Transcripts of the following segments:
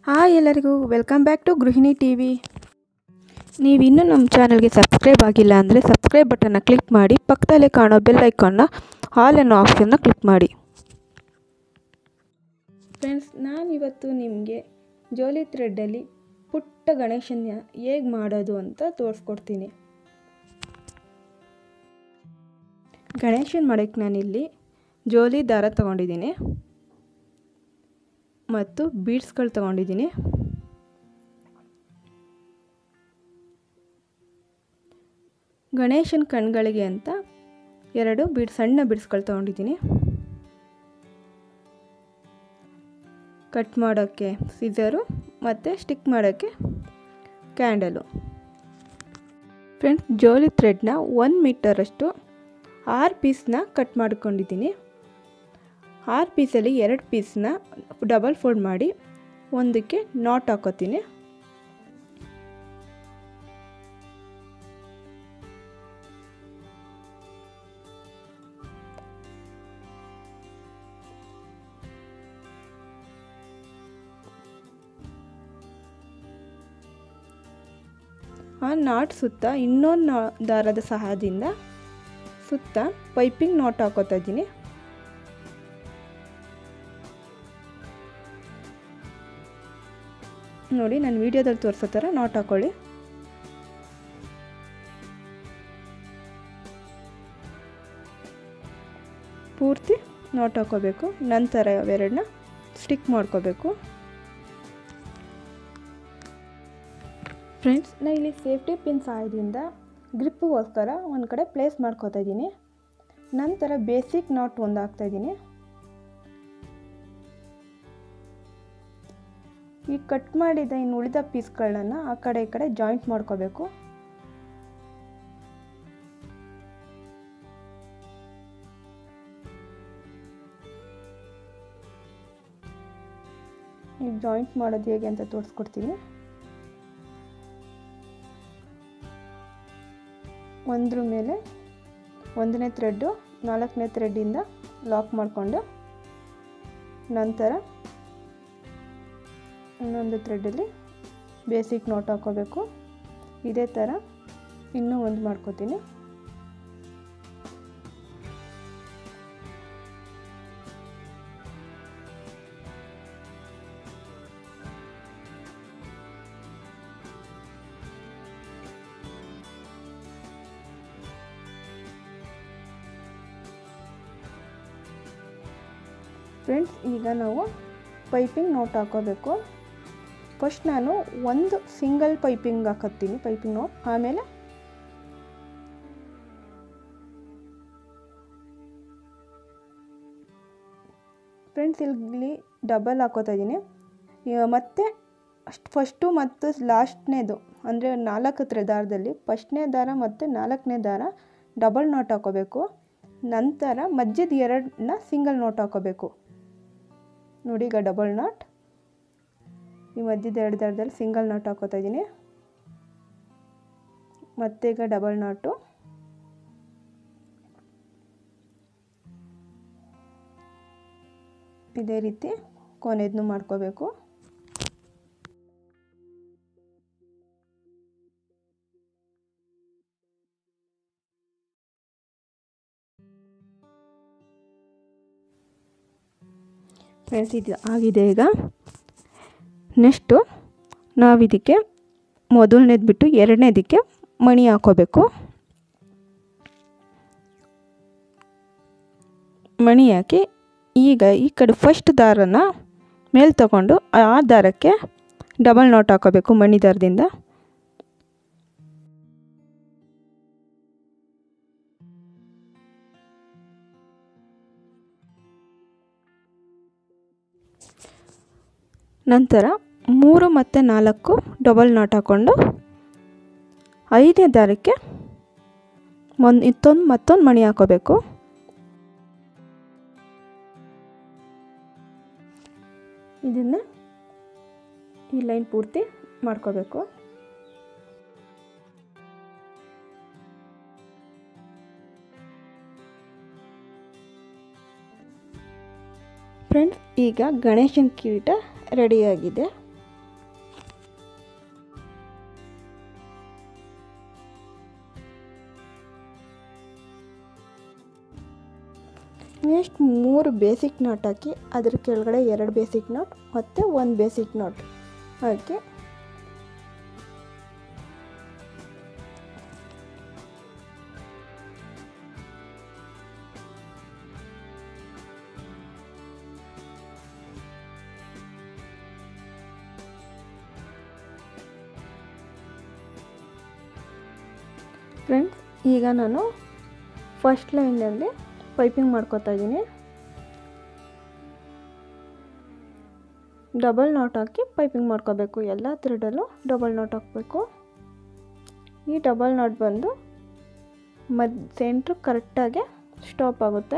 Hi ಎಲ್ಲರಿಗೂ welcome back to Gruhini T V ನೀವಿನ್ನೂ ನಮ್ಮ ಚಾನಲ್ಗೆ ಸಬ್ಸ್ಕ್ರೈಬ್ ಆಗಿಲ್ಲ ಅಂದರೆ ಸಬ್ಸ್ಕ್ರೈಬ್ ಬಟನ್ನ ಕ್ಲಿಕ್ ಮಾಡಿ ಪಕ್ಕದಲ್ಲೇ ಕಾಣೋ ಬೆಲ್ ಐಕಾನ್ನ ಆಲ್ ಅನ್ನೋ ಆಪ್ಷನ್ನ ಕ್ಲಿಕ್ ಮಾಡಿ ಫ್ರೆಂಡ್ಸ್ ನಾನಿವತ್ತು ನಿಮಗೆ ಜೋಲಿ ಥ್ರೆಡ್ಡಲ್ಲಿ ಪುಟ್ಟ ಗಣೇಶನ ಹೇಗೆ ಮಾಡೋದು ಅಂತ ತೋರಿಸ್ಕೊಡ್ತೀನಿ ಗಣೇಶನ ಮಾಡೋಕ್ಕೆ ನಾನಿಲ್ಲಿ ಜೋಲಿ ದಾರ ತೊಗೊಂಡಿದ್ದೀನಿ ಮತ್ತು ಬೀಡ್ಸ್ಗಳು ತೊಗೊಂಡಿದ್ದೀನಿ ಗಣೇಶನ ಕಣ್ಗಳಿಗೆ ಅಂತ ಎರಡು ಬೀಡ್ ಸಣ್ಣ ಬೀಡ್ಸ್ಗಳು ತೊಗೊಂಡಿದ್ದೀನಿ ಕಟ್ ಮಾಡೋಕ್ಕೆ ಸಿಸರು ಮತ್ತು ಸ್ಟಿಕ್ ಮಾಡೋಕ್ಕೆ ಕ್ಯಾಂಡಲು ಫ್ರೆಂಡ್ಸ್ ಜೋಲಿ ಥ್ರೆಡ್ನ ಒನ್ ಮೀಟರಷ್ಟು ಆರು ಪೀಸ್ನ ಕಟ್ ಮಾಡ್ಕೊಂಡಿದ್ದೀನಿ ಆರು ಪೀಸಲ್ಲಿ ಎರಡು ಪೀಸ್ನ ಡಬಲ್ ಫೋಲ್ಡ್ ಮಾಡಿ ಒಂದಕ್ಕೆ ನಾಟ್ ಹಾಕೋತೀನಿ ಆ ನಾಟ್ ಸುತ್ತ ಇನ್ನೊಂದು ದಾರದ ಸಹಾಯದಿಂದ ಸುತ್ತ ಪೈಪಿಂಗ್ ನಾಟ್ ಹಾಕೋತಾ ಇದ್ದೀನಿ ನೋಡಿ ನಾನು ವಿಡಿಯೋದಲ್ಲಿ ತೋರಿಸೋ ಥರ ನಾಟ್ ಹಾಕೊಳ್ಳಿ ಪೂರ್ತಿ ನಾಟ್ ಹಾಕೋಬೇಕು ನಂತರ ಅವೆರಡನ್ನ ಸ್ಟಿಕ್ ಮಾಡ್ಕೋಬೇಕು ಫ್ರೆಂಡ್ಸ್ ನಾನು ಇಲ್ಲಿ ಸೇಫ್ಟಿ ಪಿನ್ ಸಹಾಯದಿಂದ ಗ್ರಿಪ್ಗೋಸ್ಕರ ಒಂದು ಕಡೆ ಪ್ಲೇಸ್ ಮಾಡ್ಕೋತಾ ಇದ್ದೀನಿ ನಂತರ ಬೇಸಿಕ್ ನಾಟ್ ಒಂದು ಹಾಕ್ತಾಯಿದ್ದೀನಿ ಈ ಕಟ್ ಮಾಡಿದ ಇನ್ನು ಉಳಿದ ಪೀಸ್ಗಳನ್ನ ಆ ಕಡೆ ಈ ಕಡೆ ಜಾಯಿಂಟ್ ಮಾಡ್ಕೋಬೇಕು ಈಗ ಜಾಯಿಂಟ್ ಮಾಡೋದು ಹೇಗೆ ಅಂತ ತೋರಿಸ್ಕೊಡ್ತೀನಿ ಒಂದ್ರ ಮೇಲೆ ಒಂದನೇ ಥ್ರೆಡ್ಡು ನಾಲ್ಕನೇ ಥ್ರೆಡ್ಡಿಂದ ಲಾಕ್ ಮಾಡಿಕೊಂಡು ನಂತರ ಇನ್ನೊಂದು ಥ್ರೆಡ್ಡಲ್ಲಿ ಬೇಸಿಕ್ ನೋಟ್ ಹಾಕೋಬೇಕು ಇದೇ ಥರ ಇನ್ನೂ ಒಂದು ಮಾಡ್ಕೋತೀನಿ ಫ್ರೆಂಡ್ಸ್ ಈಗ ನಾವು ಪೈಪಿಂಗ್ ನೋಟ್ ಹಾಕೋಬೇಕು ಫಸ್ಟ್ ನಾನು ಒಂದು ಸಿಂಗಲ್ ಪೈಪಿಂಗ್ ಹಾಕತ್ತೀನಿ ಪೈಪಿಂಗ್ ನೋಟ್ ಆಮೇಲೆ ಫ್ರೆಂಡ್ಸ್ ಇಲ್ಲಿ ಡಬಲ್ ಹಾಕೋತಾ ಇದ್ದೀನಿ ಮತ್ತು ಅಷ್ಟು ಫಸ್ಟು ಮತ್ತು ಲಾಸ್ಟ್ನೇದು ಅಂದರೆ ನಾಲ್ಕು ದಾರದಲ್ಲಿ ಫಸ್ಟ್ನೇ ದಾರ ಮತ್ತು ನಾಲ್ಕನೇ ದಾರ ಡಬಲ್ ನೋಟ್ ಹಾಕೋಬೇಕು ನಂತರ ಮಧ್ಯದ ಎರಡನ್ನ ಸಿಂಗಲ್ ನೋಟ್ ಹಾಕೋಬೇಕು ನೋಡಿ ಈಗ ಡಬಲ್ ನಾಟ್ ಈ ಮಧ್ಯದ ಎರಡು ದಾರದಲ್ಲಿ ಸಿಂಗಲ್ ನಾಟ್ ಹಾಕೋತಾ ಇದ್ದೀನಿ ಮತ್ತೆ ಈಗ ಡಬಲ್ ನಾಟು ಇದೇ ರೀತಿ ಕೊನೆಯದನ್ನು ಮಾಡ್ಕೋಬೇಕು ಫ್ರೆಂಡ್ಸ್ ಇದು ಆಗಿದೆ ಈಗ ನೆಕ್ಸ್ಟು ನಾವಿದಕ್ಕೆ ಮೊದಲನೇದು ಬಿಟ್ಟು ಎರಡನೇದಕ್ಕೆ ಮಣಿ ಹಾಕೋಬೇಕು ಮಣಿ ಹಾಕಿ ಈಗ ಈ ಕಡೆ ಫಸ್ಟ್ ದಾರನ ಮೇಲೆ ತಗೊಂಡು ಆ ದಾರಕ್ಕೆ ಡಬಲ್ ನೋಟ್ ಹಾಕೋಬೇಕು ಮಣಿ ದಾರದಿಂದ ನಂತರ ಮೂರು ಮತ್ತು ನಾಲ್ಕು ಡಬಲ್ ನಾಟ್ ಹಾಕ್ಕೊಂಡು ಐದನೇ ದಾರಕ್ಕೆ ಒಂದು ಇತ್ತೊಂದು ಮತ್ತೊಂದು ಮಣಿ ಹಾಕೋಬೇಕು ಇದನ್ನು ಈ ಲೈನ್ ಪೂರ್ತಿ ಮಾಡ್ಕೋಬೇಕು ಫ್ರೆಂಡ್ಸ್ ಈಗ ಗಣೇಶನ ಕಿರೀಟ ರೆಡಿಯಾಗಿದೆ ನೆಕ್ಸ್ಟ್ ಮೂರು ಬೇಸಿಕ್ ನಾಟ್ ಹಾಕಿ ಅದ್ರ ಕೆಳಗಡೆ ಎರಡು ಬೇಸಿಕ್ ನಾಟ್ ಮತ್ತು ಒಂದು ಬೇಸಿಕ್ ನಾಟ್ ಹಾಕಿ ಫ್ರೆಂಡ್ಸ್ ಈಗ ನಾನು ಫಸ್ಟ್ ಲೈನಲ್ಲಿ ಪೈಪಿಂಗ್ ಮಾಡ್ಕೋತಾ ಇದ್ದೀನಿ ಡಬಲ್ ನಾಟ್ ಹಾಕಿ ಪೈಪಿಂಗ್ ಮಾಡ್ಕೋಬೇಕು ಎಲ್ಲ ಥ್ರೆಡಲ್ಲೂ ಡಬಲ್ ನಾಟ್ ಹಾಕಬೇಕು ಈ ಡಬಲ್ ನಾಟ್ ಬಂದು ಮದ್ ಸೆಂಟ್ರ್ ಕರೆಕ್ಟಾಗಿ ಸ್ಟಾಪ್ ಆಗುತ್ತೆ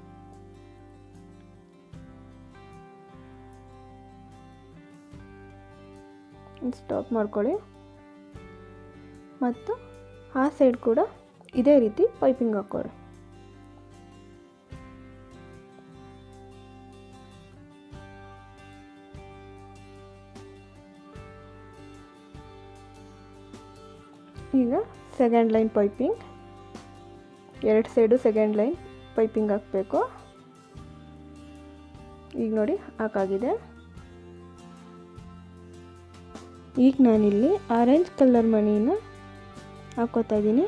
ಸ್ಟಾಪ್ ಮಾಡ್ಕೊಳ್ಳಿ ಮತ್ತು ಆ ಸೈಡ್ ಕೂಡ ಇದೇ ರೀತಿ ಪೈಪಿಂಗ್ ಹಾಕೊಳ್ಳಿ ಈಗ ಸೆಕೆಂಡ್ ಲೈನ್ ಪೈಪಿಂಗ್ ಎರಡು ಸೈಡು ಸೆಕೆಂಡ್ ಲೈನ್ ಪೈಪಿಂಗ್ ಹಾಕಬೇಕು ಈಗ ನೋಡಿ ಹಾಕಾಗಿದೆ ಈಗ ನಾನಿಲ್ಲಿ ಆರೆಂಜ್ ಕಲರ್ ಮಣಿನ ಹಾಕೋತಾ ಇದ್ದೀನಿ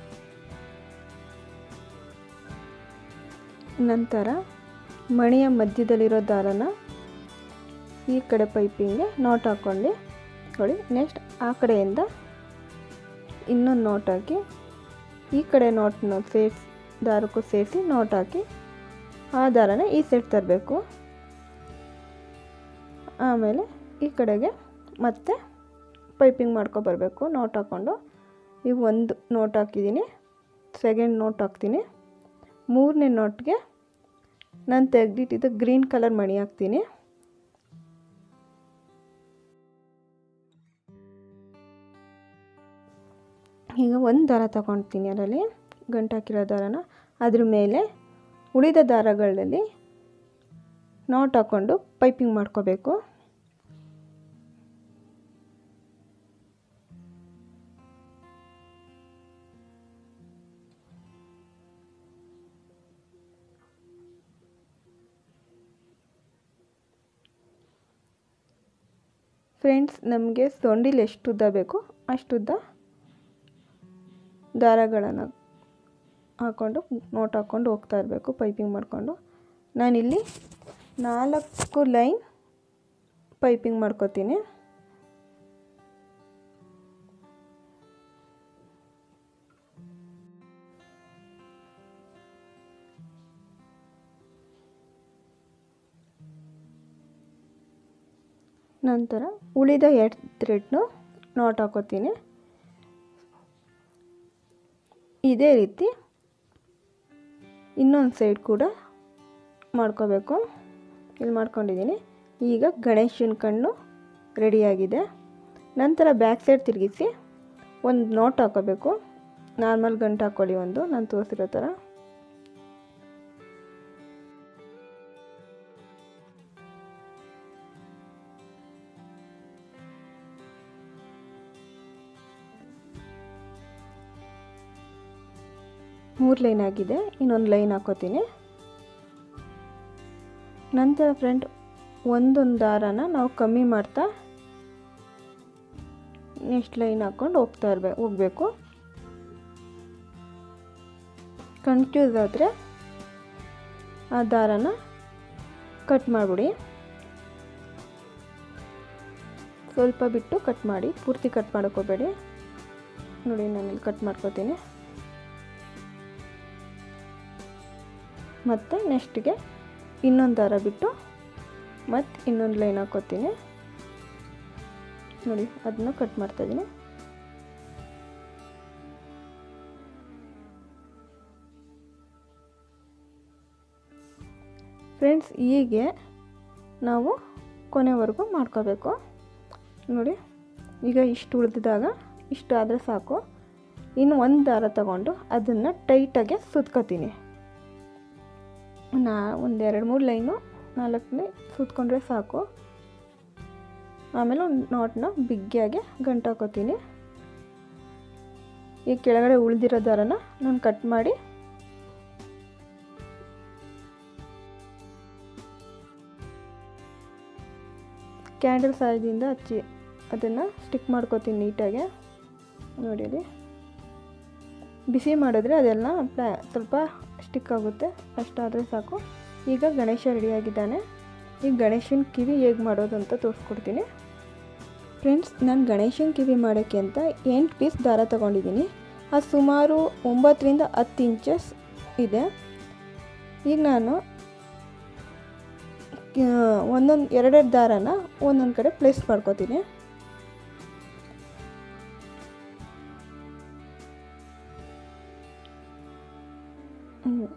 ನಂತರ ಮಣಿಯ ಮಧ್ಯದಲ್ಲಿರೋ ದಾರನ ಈ ಕಡೆ ಪೈಪಿಂಗ್ಗೆ ನಾಟ್ ಹಾಕ್ಕೊಂಡು ನೋಡಿ ನೆಕ್ಸ್ಟ್ ಆ ಕಡೆಯಿಂದ ಇನ್ನೊಂದು ನೋಟ್ ಹಾಕಿ ಈ ಕಡೆ ನೋಟ್ನ ಸೇರಿಸಿ ದಾರಕ್ಕೂ ಸೇರಿಸಿ ನೋಟ್ ಹಾಕಿ ಆ ದಾರನ ಈ ಸೈಡ್ ತರಬೇಕು ಆಮೇಲೆ ಈ ಕಡೆಗೆ ಮತ್ತೆ ಪೈಪಿಂಗ್ ಮಾಡ್ಕೊಬರ್ಬೇಕು ನೋಟ್ ಹಾಕ್ಕೊಂಡು ಈಗ ಒಂದು ನೋಟ್ ಹಾಕಿದ್ದೀನಿ ಸೆಕೆಂಡ್ ನೋಟ್ ಹಾಕ್ತೀನಿ ಮೂರನೇ ನೋಟ್ಗೆ ನಾನು ತೆಗೆದಿಟ್ಟಿದ್ದು ಗ್ರೀನ್ ಕಲರ್ ಮಣಿ ಹಾಕ್ತೀನಿ ಈಗ ಒಂದು ದಾರ ತಗೊಳ್ತೀನಿ ಅದರಲ್ಲಿ ಗಂಟು ಹಾಕಿರೋ ದಾರನ ಅದ್ರ ಮೇಲೆ ಉಳಿದ ದಾರಗಳಲ್ಲಿ ನಾಟ್ ಹಾಕ್ಕೊಂಡು ಪೈಪಿಂಗ್ ಮಾಡ್ಕೋಬೇಕು ಫ್ರೆಂಡ್ಸ್ ನಮಗೆ ಸೊಂಡಿಲು ಎಷ್ಟು ಉದ್ದ ಬೇಕು ಅಷ್ಟುದ್ದ ದಾರಗಳನ್ನು ಹಾಕ್ಕೊಂಡು ನೋಟ್ ಹಾಕ್ಕೊಂಡು ಹೋಗ್ತಾ ಇರಬೇಕು ಪೈಪಿಂಗ್ ಮಾಡಿಕೊಂಡು ನಾನಿಲ್ಲಿ ನಾಲ್ಕು ಲೈನ್ ಪೈಪಿಂಗ್ ಮಾಡ್ಕೋತೀನಿ ನಂತರ ಉಳಿದ ಎರಡು ಥ್ರೆಡ್ನು ನಾಟ್ ಹಾಕೋತೀನಿ ಇದೇ ರೀತಿ ಇನ್ನೊಂದು ಸೈಡ್ ಕೂಡ ಮಾಡ್ಕೋಬೇಕು ಇಲ್ಲಿ ಮಾಡ್ಕೊಂಡಿದ್ದೀನಿ ಈಗ ಗಣೇಶನ ಕಣ್ಣು ರೆಡಿಯಾಗಿದೆ ನಂತರ ಬ್ಯಾಕ್ ಸೈಡ್ ತಿರುಗಿಸಿ ಒಂದು ನೋಟ್ ಹಾಕೋಬೇಕು ನಾರ್ಮಲ್ ಗಂಟು ಹಾಕ್ಕೊಳ್ಳಿ ಒಂದು ನಾನು ತೋರಿಸಿರೋ ಥರ ಮೂರು ಲೈನ್ ಆಗಿದೆ ಇನ್ನೊಂದು ಲೈನ್ ಹಾಕೋತೀನಿ ನಂತರ ಫ್ರೆಂಡ್ ಒಂದೊಂದು ದಾರನ ನಾವು ಕಮ್ಮಿ ಮಾಡ್ತಾ ನೆಕ್ಸ್ಟ್ ಲೈನ್ ಹಾಕ್ಕೊಂಡು ಹೋಗ್ತಾ ಇರ್ಬೇಕು ಹೋಗಬೇಕು ಕನ್ಫ್ಯೂಸ್ ಆದರೆ ಆ ದಾರನ ಕಟ್ ಮಾಡಿಬಿಡಿ ಸ್ವಲ್ಪ ಬಿಟ್ಟು ಕಟ್ ಮಾಡಿ ಪೂರ್ತಿ ಕಟ್ ಮಾಡೋಕ್ಕೋಬೇಡಿ ನೋಡಿ ನಾನಿಲ್ಲಿ ಕಟ್ ಮಾಡ್ಕೋತೀನಿ ಮತ್ತು ನೆಕ್ಸ್ಟ್ಗೆ ಇನ್ನೊಂದು ದಾರ ಬಿಟ್ಟು ಮತ್ತು ಇನ್ನೊಂದು ಲೈನ್ ಹಾಕೋತೀನಿ ನೋಡಿ ಅದನ್ನು ಕಟ್ ಮಾಡ್ತಾಯಿದ್ದೀನಿ ಫ್ರೆಂಡ್ಸ್ ಹೀಗೆ ನಾವು ಕೊನೆವರೆಗೂ ಮಾಡ್ಕೋಬೇಕು ನೋಡಿ ಈಗ ಇಷ್ಟು ಉಳಿದಿದಾಗ ಇಷ್ಟು ಆದರೆ ಸಾಕು ಇನ್ನು ಒಂದು ದಾರ ತಗೊಂಡು ಅದನ್ನು ಟೈಟಾಗಿ ಸುತ್ಕೋತೀನಿ ನಾ ಒಂದು ಎರಡು ಮೂರು ಲೈನು ನಾಲ್ಕನೇ ಸುತ್ಕೊಂಡ್ರೆ ಸಾಕು ಆಮೇಲೆ ಒಂದು ನಾಟ್ನ ಬಿಗ್ಗಿಯಾಗಿ ಗಂಟು ಹಾಕೋತೀನಿ ಈ ಕೆಳಗಡೆ ಉಳಿದಿರೋ ದಾರನ ನಾನು ಕಟ್ ಮಾಡಿ ಕ್ಯಾಂಡಲ್ ಸಹಾಯದಿಂದ ಹಚ್ಚಿ ಅದನ್ನು ಸ್ಟಿಕ್ ಮಾಡ್ಕೋತೀನಿ ನೀಟಾಗಿ ನೋಡಿ ಇಲ್ಲಿ. ಬಿಸಿ ಮಾಡಿದ್ರೆ ಅದೆಲ್ಲ ಪ್ಲಾ ಸ್ವಲ್ಪ ಸ್ಟಿಕ್ ಆಗುತ್ತೆ ಅಷ್ಟಾದರೆ ಸಾಕು ಈಗ ಗಣೇಶ ರೆಡಿಯಾಗಿದ್ದಾನೆ ಈಗ ಗಣೇಶನ ಕಿವಿ ಹೇಗೆ ಮಾಡೋದು ಅಂತ ತೋರಿಸ್ಕೊಡ್ತೀನಿ ಫ್ರೆಂಡ್ಸ್ ನಾನು ಗಣೇಶನ ಕಿವಿ ಮಾಡೋಕ್ಕೆ ಅಂತ ಎಂಟು ಪೀಸ್ ದಾರ ತೊಗೊಂಡಿದ್ದೀನಿ ಅದು ಸುಮಾರು ಒಂಬತ್ತರಿಂದ ಹತ್ತು ಇಂಚಸ್ ಇದೆ ಈಗ ನಾನು ಒಂದೊಂದು ಎರಡೆರಡು ದಾರನ ಒಂದೊಂದು ಕಡೆ ಪ್ಲೇಸ್ ಮಾಡ್ಕೋತೀನಿ ಹ್ಮ್.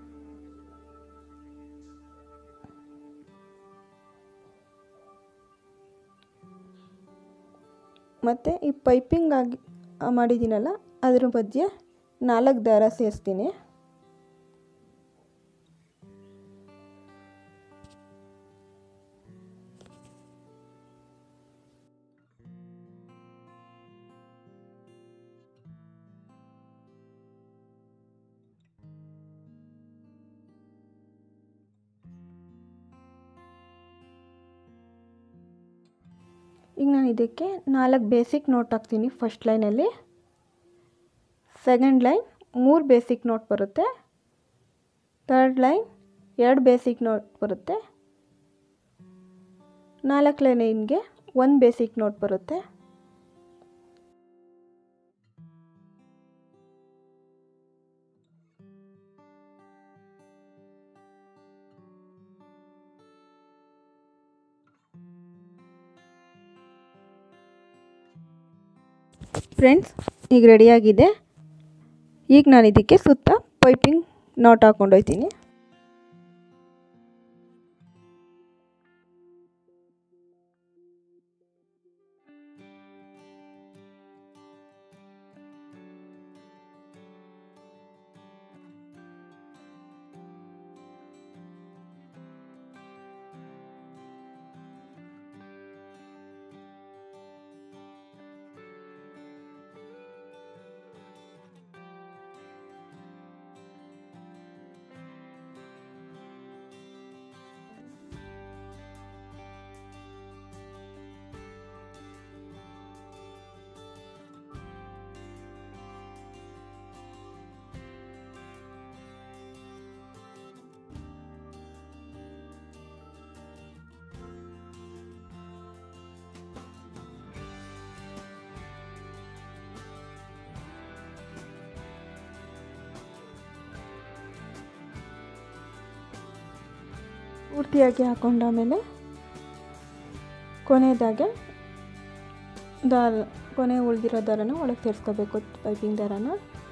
ಮತ್ತು ಈ ಪೈಪಿಂಗ್ ಆಗಿ ಮಾಡಿದ್ದೀನಲ್ಲ ಅದ್ರ ಮಧ್ಯೆ ನಾಲ್ಕು ದಾರ ಸೇರಿಸ್ತೀನಿ ಈಗ ನಾನು ಇದಕ್ಕೆ ನಾಲ್ಕು ಬೇಸಿಕ್ ನೋಟ್ ಹಾಕ್ತೀನಿ ಫಸ್ಟ್ ಲೈನಲ್ಲಿ ಸೆಕೆಂಡ್ ಲೈನ್ ಮೂರು ಬೇಸಿಕ್ ನೋಟ್ ಬರುತ್ತೆ ಥರ್ಡ್ ಲೈನ್ ಎರಡು ಬೇಸಿಕ್ ನೋಟ್ ಬರುತ್ತೆ ನಾಲ್ಕು ಲೈನಿಗೆ ಒಂದು ಬೇಸಿಕ್ ನೋಟ್ ಬರುತ್ತೆ ಫ್ರೆಂಡ್ಸ್ ಈಗ ರೆಡಿಯಾಗಿದೆ ಈಗ ನಾನು ಇದಕ್ಕೆ ಸುತ್ತ ಪೈಪಿಂಗ್ ನಾಟ್ ಹಾಕ್ಕೊಂಡೋಗ್ತೀನಿ ಪೂರ್ತಿಯಾಗಿ ಹಾಕೊಂಡಾಮೇಲೆ ಕೊನೆಯದಾಗೆ ದಾರ ಕೊನೆ ಉಳಿದಿರೋ ದಾರನ ಒಳಗೆ ಸೇರಿಸ್ಕೋಬೇಕು ಪೈಪಿಂಗ್ ದಾರನ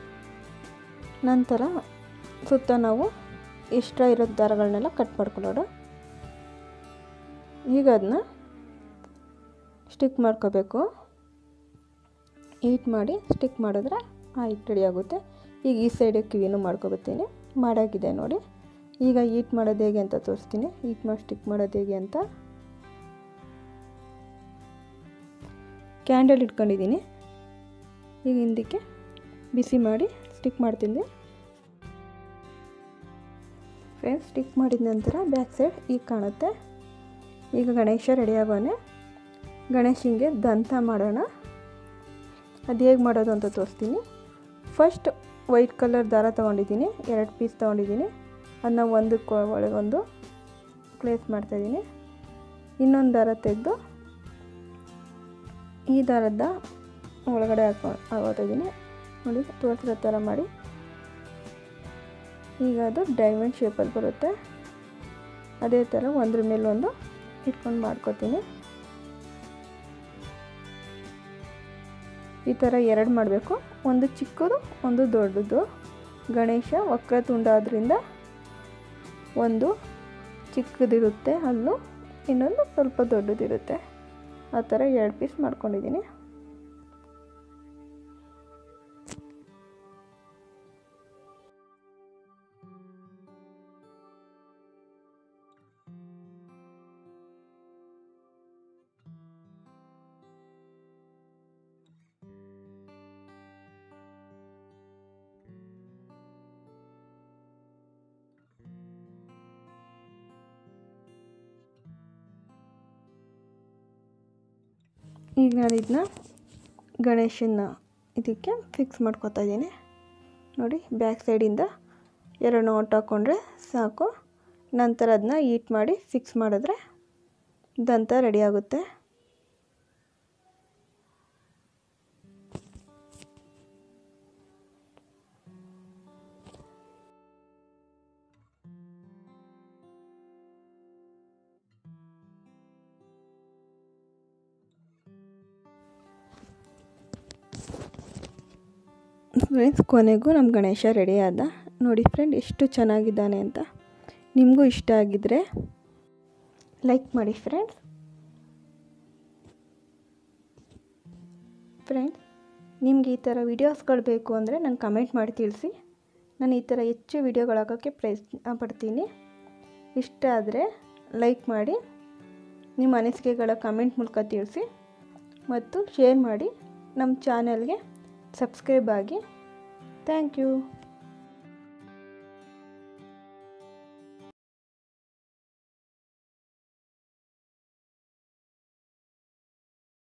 ನಂತರ ಸುತ್ತ ನಾವು ಎಕ್ಸ್ಟ್ರಾ ಇರೋ ದಾರಗಳನ್ನೆಲ್ಲ ಕಟ್ ಮಾಡ್ಕೊಳ್ಳೋಣ ಈಗ ಅದನ್ನ ಸ್ಟಿಕ್ ಮಾಡ್ಕೋಬೇಕು ಹೀಟ್ ಮಾಡಿ ಸ್ಟಿಕ್ ಮಾಡಿದ್ರೆ ಆಯ್ತು ರೆಡಿ ಆಗುತ್ತೆ ಈಗ ಈ ಸೈಡಿಗೆ ಕಿವಿನೂ ಮಾಡ್ಕೊಬತ್ತೀನಿ ಮಾಡಾಗಿದೆ ನೋಡಿ ಈಗ ಹೀಟ್ ಮಾಡೋದು ಹೇಗೆ ಅಂತ ತೋರಿಸ್ತೀನಿ ಹೀಟ್ ಮಾಡಿ ಸ್ಟಿಕ್ ಮಾಡೋದು ಹೇಗೆ ಅಂತ ಕ್ಯಾಂಡಲ್ ಇಟ್ಕೊಂಡಿದ್ದೀನಿ ಈಗ ಹಿಂದಕ್ಕೆ ಬಿಸಿ ಮಾಡಿ ಸ್ಟಿಕ್ ಮಾಡ್ತೀನಿ ಫ್ರೆಂಡ್ಸ್ ಸ್ಟಿಕ್ ಮಾಡಿದ ನಂತರ ಬ್ಯಾಕ್ ಸೈಡ್ ಈಗ ಕಾಣುತ್ತೆ ಈಗ ಗಣೇಶ ರೆಡಿ ಆಗೋನೆ ಗಣೇಶನಿಗೆ ದಂತ ಮಾಡೋಣ ಅದು ಹೇಗೆ ಮಾಡೋದು ಅಂತ ತೋರಿಸ್ತೀನಿ ಫಸ್ಟ್ ವೈಟ್ ಕಲರ್ ದಾರ ತೊಗೊಂಡಿದ್ದೀನಿ ಎರಡು ಪೀಸ್ ತೊಗೊಂಡಿದ್ದೀನಿ ಅದನ್ನ ಒಂದು ಒಳಗೊಂದು ಪ್ಲೇಸ್ ಮಾಡ್ತಾಯಿದ್ದೀನಿ ಇನ್ನೊಂದು ದಾರ ತೆಗೆದು ಈ ದಾರದ ಒಳಗಡೆ ಹಾಕೊ ಹಾಕೋತಿದ್ದೀನಿ ನೋಡಿ ತೋರಿಸಿರೋ ಥರ ಮಾಡಿ ಈಗ ಅದು ಡೈಮಂಡ್ ಶೇಪಲ್ಲಿ ಬರುತ್ತೆ ಅದೇ ಥರ ಒಂದ್ರ ಮೇಲೆ ಒಂದು ಇಟ್ಕೊಂಡು ಮಾಡ್ಕೋತೀನಿ ಈ ಥರ ಎರಡು ಮಾಡಬೇಕು ಒಂದು ಚಿಕ್ಕದು ಒಂದು ದೊಡ್ಡದು ಗಣೇಶ ವಕ್ರತುಂಡ ಆದ್ದರಿಂದ ಒಂದು ಚಿಕ್ಕದಿರುತ್ತೆ ಹಲ್ಲು ಇನ್ನೊಂದು ಸ್ವಲ್ಪ ದೊಡ್ಡದಿರುತ್ತೆ ಆ ಥರ ಎರಡು ಪೀಸ್ ಮಾಡ್ಕೊಂಡಿದ್ದೀನಿ ಈಗ ನಾನು ಇದನ್ನ ಗಣೇಶನ ಇದಕ್ಕೆ ಫಿಕ್ಸ್ ಮಾಡ್ಕೊತಾ ಇದ್ದೀನಿ ನೋಡಿ ಬ್ಯಾಕ್ ಸೈಡಿಂದ ಎರಡು ನೋಟ್ ಹಾಕ್ಕೊಂಡ್ರೆ ಸಾಕು ನಂತರ ಅದನ್ನ ಈಟ್ ಮಾಡಿ ಫಿಕ್ಸ್ ಮಾಡಿದ್ರೆ ದಂತ ರೆಡಿ ಆಗುತ್ತೆ ಫ್ರೆಂಡ್ಸ್ ಕೊನೆಗೂ ನಮ್ಮ ಗಣೇಶ ರೆಡಿ ಆದ ನೋಡಿ ಫ್ರೆಂಡ್ ಎಷ್ಟು ಚೆನ್ನಾಗಿದ್ದಾನೆ ಅಂತ ನಿಮಗೂ ಇಷ್ಟ ಆಗಿದ್ದರೆ ಲೈಕ್ ಮಾಡಿ ಫ್ರೆಂಡ್ಸ್ ಫ್ರೆಂಡ್ಸ್ ನಿಮ್ಗೆ ಈ ಥರ ವೀಡಿಯೋಸ್ಗಳು ಬೇಕು ಅಂದರೆ ನಂಗೆ ಕಮೆಂಟ್ ಮಾಡಿ ತಿಳಿಸಿ ನಾನು ಈ ಥರ ಹೆಚ್ಚು ವೀಡಿಯೋಗಳು ಹಾಕೋಕ್ಕೆ ಪ್ರಯತ್ನ ಪಡ್ತೀನಿ ಇಷ್ಟ ಆದರೆ ಲೈಕ್ ಮಾಡಿ ನಿಮ್ಮ ಅನಿಸಿಕೆಗಳ ಕಮೆಂಟ್ ಮೂಲಕ ತಿಳಿಸಿ ಮತ್ತು ಶೇರ್ ಮಾಡಿ ನಮ್ಮ ಚಾನಲ್ಗೆ ಸಬ್ಸ್ಕ್ರೈಬ್ ಆಗಿ ಥ್ಯಾಂಕ್ ಯು